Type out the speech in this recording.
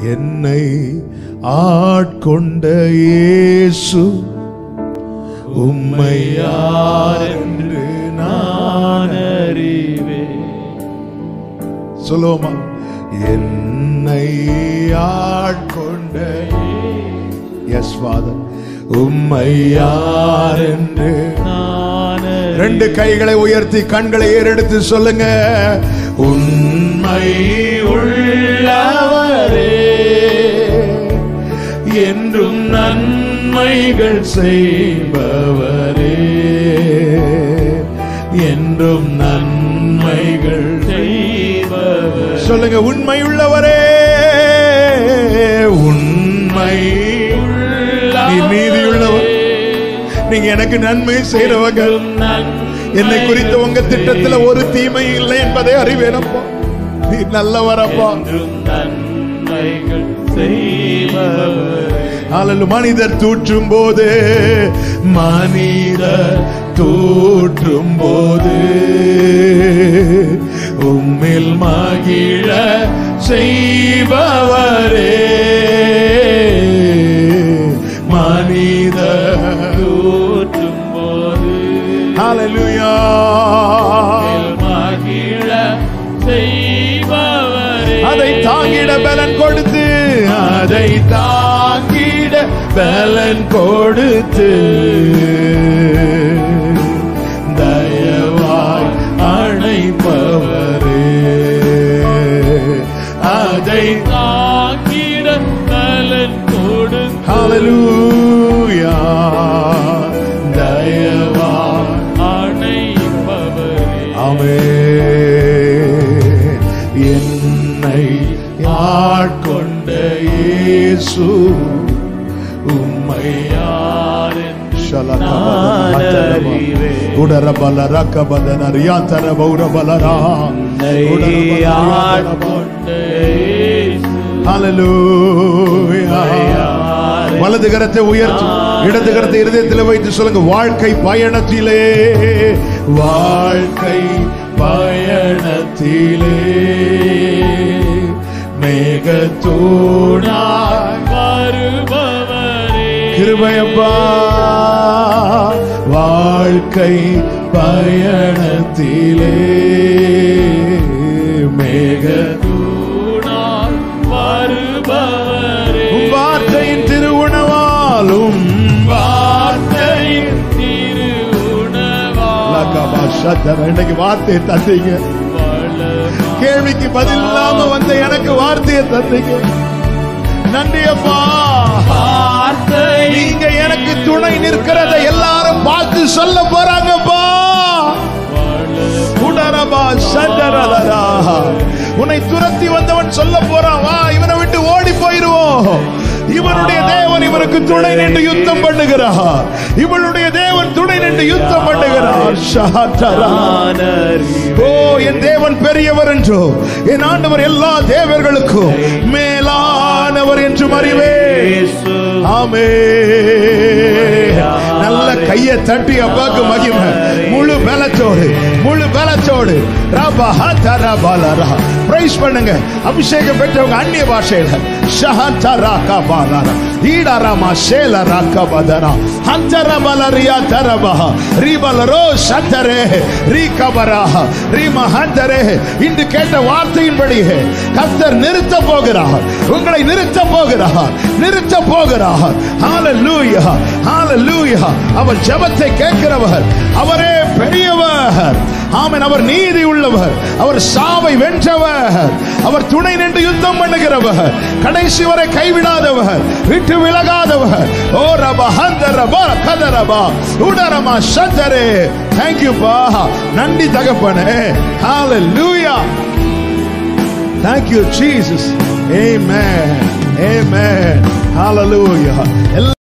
என்னை ஆட்கொண்ட இயேசு உம்மை யார் என்று நான் அறிவேன் சொல்லுவோமா என்னை ஆட்கொண்ட எஸ் ஃபாதர் உம்மை யார் என்று நான் ரெண்டு கைகளை உயர்த்தி கண்களை ஏறெடுத்து சொல்லுங்க உண்மை உள்ளவரே என்றும் நன்மைகள் செய்பவரே என்றும் நன்மைகள் செய்பவர் சொல்லுங்க உண்மை உள்ளவரே உண்மை நீ நீதி உள்ளவர் நீங்க எனக்கு நன்மை செய்றவங்க என்னை குறித்த உங்க திட்டத்துல ஒரு தீமை இல்லை என்பதை அறிவேனப்பா நீ நல்லவரப்பா என்றும் நன்மைகள் செய்பவர் அல்ல மனிதர் தூற்றும் போது மனிதர் தூற்றும் போது உம்மில் மகிழ செய்பவரே மனிதர் தூற்றும் போது ஹalleluya மகிழ செய்பவரே அதை தாங்கிட பலன் கொடுத்து அதை தாங்கிட பலன் கொடுத்து தயவாய் அணைப்பவரே அதை தாங்கிட பலன் கொடு ஹalleluya தயவாய் அணைப்பவரே அமே என்னை ஆட்கொண்ட இயேசு உம்மை யார் என்று நான் அறிவேன். உன்னை ஆட்கொண்ட இயேசு வலது கரத்தை உயர்த்தி இடது கரத்தை இருதயத்தில் வைத்து சொல்லுங்க வாழ்க்கை பயணத்திலே வாழ்க்கை பயணத்திலே மேகத்தூடாய் வருபவரே கிருபையப்பா வாழ்க்கை பயணத்திலே மேக தூணால் வருபவரே உம் வார்த்தையின் திருவுணவாலும் வார்த்தையின் திருவுணவா இன்னைக்கு வார்த்தையை தந்தீங்க கேள்விக்கு பதில் இல்லாம வந்த எனக்கு வார்த்தையை தந்தீங்க நன்றி அப்பா வார்த்தை நீங்க எனக்கு துணை நிற்கிறத எல்லாரும் பார்த்து சொல்ல போறாங்கப்பா உடரபா சண்டரலரா. உன்னை துரத்தி வந்தவன் சொல்ல போறான் வா இவனை விட்டு ஓடி போயிருவோம் இவனுடைய தேவன் இவனுக்கு துணை நின்று யுத்தம் பண்ணுகிறார் இவளுடைய தேவன் துணை நின்று யுத்தம் பண்ணுகிறார் ஷஹாத்தரா. ஓ என் தேவன் பெரியவர் என்றோ என் ஆண்டவர் எல்லா தேவர்களுக்கும் மேலானவர் என்றும் அறிவே ஆமே நல்ல கையை தட்டி அப்பாக்கு மகிமை முழு பலத்தோடு முழு பலத்தோடு ரபா ஹதரா பாலரா பிரைஸ் பண்ணுங்க அபிஷேகம் பெற்றவங்க அந்நிய பாஷையில ஷஹந்தரா கபாலரா ஈடரமா சேல ராக்க பதரா ஹந்தர பலரியா தரபா ரீபலரோ சந்தரே ரீ கபரா ரீ மஹந்தரே இன்று கேட்ட வார்த்தையின்படி கர்த்தர் நிறுத்த போகிறார் உங்களை நிறுத்த போகிறார் நிறுத்த போகிறார் ஹalleluya ஹalleluya அவர் ஜெபத்தை கேட்கிறவர் அவரே பெரியவர் ஆமென் அவர் நீதி உள்ளவர் அவர் சாவை வென்றவர் அவர் துணை நின்று யுத்தம் பண்ணுகிறவர் கடைசி வரை கைவிடாதவர் விட்டு விலகாதவர் ஓ ரபா ஹந்த ரபா கதரபா உடரமா சந்தரே தேங்க்யூ பா நன்றி தகப்பனே ஹalleluya Thank you, Jesus. Amen. Amen. Hallelujah.